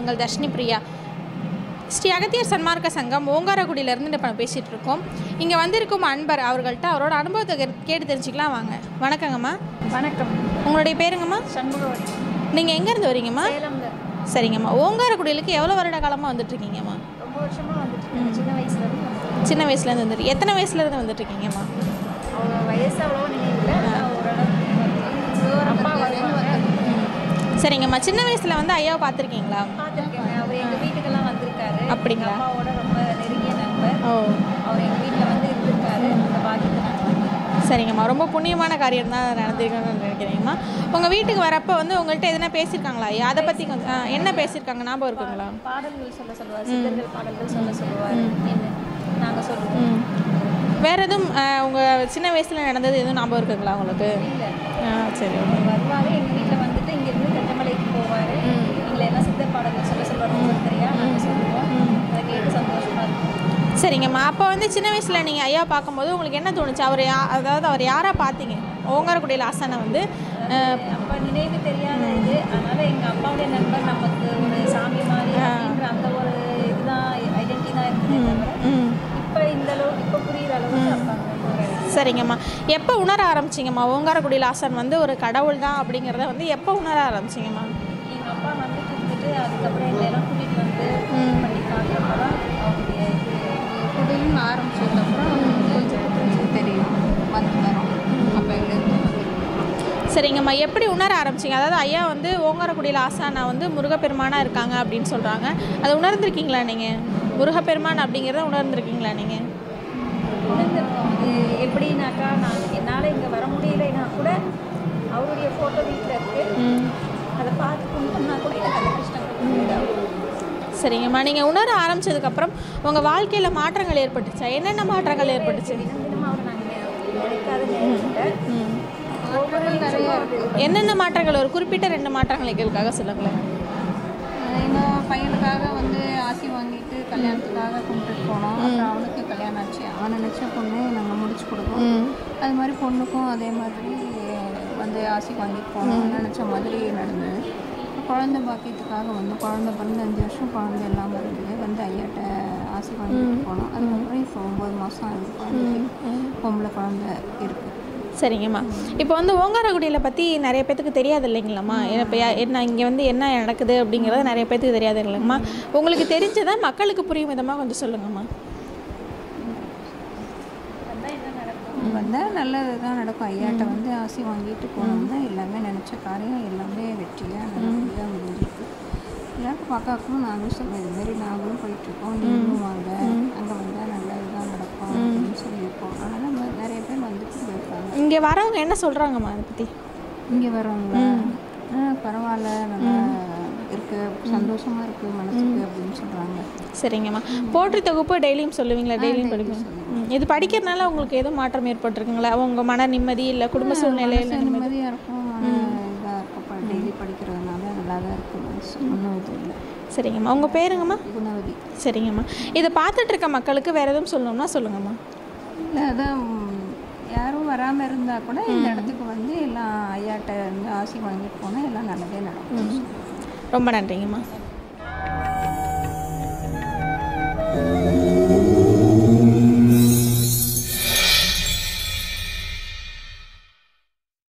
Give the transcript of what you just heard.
உங்கள் தர்ஷினி பிரியா ஸ்ரீ அகத்தியர் சன்மார்க்க சங்கம் ஓங்காரக்குடியிலேருந்து இப்போ நம்ம பேசிகிட்டு இருக்கோம் இங்கே வந்திருக்கும் அன்பர் அவர்கள்ட்ட அவரோட அனுபவத்தை கே- கேட்டு தெரிஞ்சுக்கலாம் வாங்க வணக்கங்கம்மா வணக்கம் உங்களுடைய பேருங்கம்மா சண்முகவடி நீங்கள் எங்கேருந்து வரீங்கம்மா சேலம்ல சரிங்கம்மா ஓங்காரக்குடியிலுக்கு எவ்வளோ வருட காலமாக வந்துட்டுருக்கீங்கம்மா ரொம்ப வருஷமா வந்துட்டு இருக்கேன். சின்ன வயசுல இருந்து வந்துட்டு சின்ன வயசுலேருந்து வந்துட்டு எத்தனை வயசுலேருந்து வந்துட்டுருக்கீங்கம்மா அவங்க வயசு அவ்வளோ நினைவில் நான் ஓரளவு அப்பா வருவாங்க சரிங்கம்மா சின்ன வயசில் வந்து ஐயாவை பார்த்துருக்கீங்களா பார்த்துருக்கேன் அவர் எங்கள் வீட்டுக்கெல்லாம் வந்திருக்காரு அப்படிங்களா? எங்க அப்பாவோட ரொம்ப நெருங்கிய நண்பர் ஓ அவர் எங்கள் வீட்டில் வந்து இருந்திருக்காரு அந்த பாக்கியத்தை நான் வாங்கியிருக்கேன். சரிங்கம்மா ரொம்ப புண்ணியமான காரியம் தான் நடந்திருக்குன்னு நினைக்கிறீங்கம்மா உங்கள் வீட்டுக்கு வரப்போ வந்து உங்கள்கிட்ட எதுனா பேசியிருக்காங்களா ஐயா அதை பற்றி கொஞ்சம் ஆ, என்ன பேசியிருக்காங்க ஞாபகம் இருக்குங்களா பாடல்கள் சொல்ல சொல்லுவார் சித்தர்கள் பாடல்கள் சொல்ல சொல்லுவார் என்ன நாங்கள் சொல்லுவோம் ம் வேறு எதுவும் உங்கள் சின்ன வயசில் நடந்தது எதுவும் ஞாபகம் இருக்குங்களா உங்களுக்கு இல்லை ஆ சரி அவர் வருவார் எங்கள் வீட்டில் வந்துட்டு இங்கேருந்து கட்டமலைக்கு போவார் எங்களை எல்லாம் சித்தர் பாடல்கள் சொல்ல சொல்லுவார் ஒவ்வொருத்தரையா நாங்கள் சொல்லுவோம் அதை கேட்டு சந்தோஷமாக இருக்கும் சரிங்கம்மா அப்போ வந்து சின்ன வயசில் நீங்கள் ஐயா பார்க்கும்போது உங்களுக்கு என்ன தோணுச்சு அவர் யா அதாவது அவர் யாராக பார்த்தீங்க ஓங்காரக்குடியில் ஆசானை வந்து அஹ், அப்போ நினைவு தெரியாத இது அதனால எங்கள் அப்பாவுடைய நண்பர் நமக்கு ஒரு சாமி மாதிரி அப்படின்ற அந்த ஒரு இதுதான் ஐடென்டி தான் இருக்குதே தவிர ம் இப்போ இந்த அளவுக்கு இப்போ புரியுற அளவுக்கு அப்பா அங்க ஒரு சரிங்கம்மா எப்போ உணர ஆரம்பிச்சிங்கம்மா ஓங்காரக்குடியில் ஆசான் வந்து ஒரு கடவுள் தான் அப்படிங்கிறத வந்து எப்போ உணர ஆரம்பிச்சிங்கம்மா எங்கள் அப்பா வந்துட்டு இருந்துட்டு அதுக்கப்புறம் எங்களை எல்லாம் கூட்டிகிட்டு வந்து பண்ணி பார்க்குறப்ப தான் அவருடைய இது குடிலும் ஆரம்பிச்சதுக்கப்புறம் கொஞ்சம் கொஞ்சம் தெரியும் வந்து வரோம் அப்போ எங்களுக்கு சரிங்கம்மா எப்படி உணர ஆரம்பிச்சிங்க அதாவது ஐயா வந்து ஓங்காரக்குடியில் ஆசானா வந்து முருகப்பெருமானாக இருக்காங்க அப்படின்னு சொல்கிறாங்க அதை உணர்ந்திருக்கீங்களா நீங்கள் முருகப்பெருமான் அப்படிங்கிறத உணர்ந்திருக்கீங்களா நீங்கள் உணர்ந்திருக்கோம் இது எப்படின்னாக்கா நான் என்னால் இங்கே வர முடியலைன்னா கூட அவருடைய ஃபோட்டோ வீட்டில் இருக்குது அதை பார்த்து கும்பிட்டோம்னா கூட எனக்கு அந்த கிருஷ்ணன் இதாகும் சரிங்கம்மா நீங்கள் உணர ஆரம்பிச்சதுக்கப்புறம் உங்கள் வாழ்க்கையில் மாற்றங்கள் ஏற்பட்டுச்சா என்னென்ன மாற்றங்கள் ஏற்பட்டுச்சு தினம் தினம் அவரை நாங்கள் நினைக்காத நேரத்தில் ம். ஒவ்வொரு நிமிஷமும் அது என்னென்ன மாற்றங்கள் ஒரு குறிப்பிட்ட ரெண்டு மாற்றங்கள் எங்களுக்காக சொல்லுங்களேன் எங்கள் பையனுக்காக வந்து ஆசி வாங்கிட்டு கல்யாணத்துக்காக கும்பிட்டுட்டு போனோம் அப்புறம் அவனுக்கு கல்யாணம் ஆச்சு அவன் நினச்ச பொண்ணு நாங்கள் முடிச்சு கொடுப்போம் அது மாதிரி பொண்ணுக்கும் அதே மாதிரி வந்து ஆசி வாங்கிட்டு போனோம் நினச்ச மாதிரி நடந்தது குழந்தை பாக்கியத்துக்காக வந்து குழந்தை பிறந்து அஞ்சு வருஷம் குழந்தை இல்லாமல் இருந்தது வந்து ஐயாட்ட ஆசி வாங்கிட்டு போனோம் அதுக்கப்புறம் இப்போ ஒம்பது மாதம் ஆகுது குழந்தைக்கு பொம்பளை குழந்தை இருக்குது சரிங்கம்மா இப்போ வந்து ஓங்காரக்குடியில் பற்றி நிறைய பேத்துக்கு தெரியாது இல்லைங்களாம்மா இப்போ என்ன இங்கே வந்து என்ன நடக்குது அப்படிங்கிறது நிறைய பேத்துக்கு தெரியாது இல்லைங்கம்மா உங்களுக்கு தெரிஞ்சதை மக்களுக்கு புரியும் விதமாக கொஞ்சம் சொல்லுங்கம்மா வந்தால் நல்லது தான் நடக்கும் ஐயாட்ட வந்து ஆசி வாங்கிட்டு போனோம்னா எல்லாமே நினச்ச காரியம் எல்லாமே வெற்றியாக நல்லபடியாக முடிஞ்சிருக்கு எல்லாருக்கும் பார்க்காக்கும் நாங்களும் சொல்லுவோம் இது மாதிரி நாங்களும் போயிட்டுருக்கோம் நீங்களும் வாங்க அங்கே வந்தால் நல்லது தான் நடக்கும் அப்படின்னு சொல்லியிருக்கோம் அதனால் நிறைய பேர் வந்துட்டு போயிருக்காங்க இங்கே வரவங்க என்ன சொல்கிறாங்கம்மா அதை பற்றி இங்கே வரவங்களா ஆ பரவாயில்ல நல்லா இருக்கு சந்தோஷமாக இருக்குது மனசுக்கு அப்படின்னு சொல்கிறாங்க சரிங்கம்மா போற்றி தொகுப்பு டெய்லியும் சொல்லுவீங்களா டெய்லியும் படிப்பீங்க ம். இது படிக்கிறதுனால உங்களுக்கு எதுவும் மாற்றம் ஏற்பட்டிருக்குங்களா உங்கள் மன நிம்மதி இல்லை குடும்ப சூழ்நிலையில் நிம்மதி நிம்மதியாக இருக்கும் இதாக இருக்கும் டெய்லி படிக்கிறதுனால நல்லா தான் இருக்குது மனசு ஒன்றும் இது இல்லை சரிங்கம்மா உங்கள் பேருங்கம்மா குணவதி சரிங்கம்மா இதை பார்த்துட்டு இருக்க மக்களுக்கு வேறு எதுவும் சொல்லணும்னா சொல்லுங்கம்மா இல்லை அதான் ம், யாரும் வராமல் இருந்தால் கூட இந்த இடத்துக்கு வந்து எல்லாம் ஐயாட்ட வந்து ஆசி வாங்கிட்டு போனால் எல்லாம் நல்லதே நடக்கும் ரொம்ப நன்றிங்கம்மா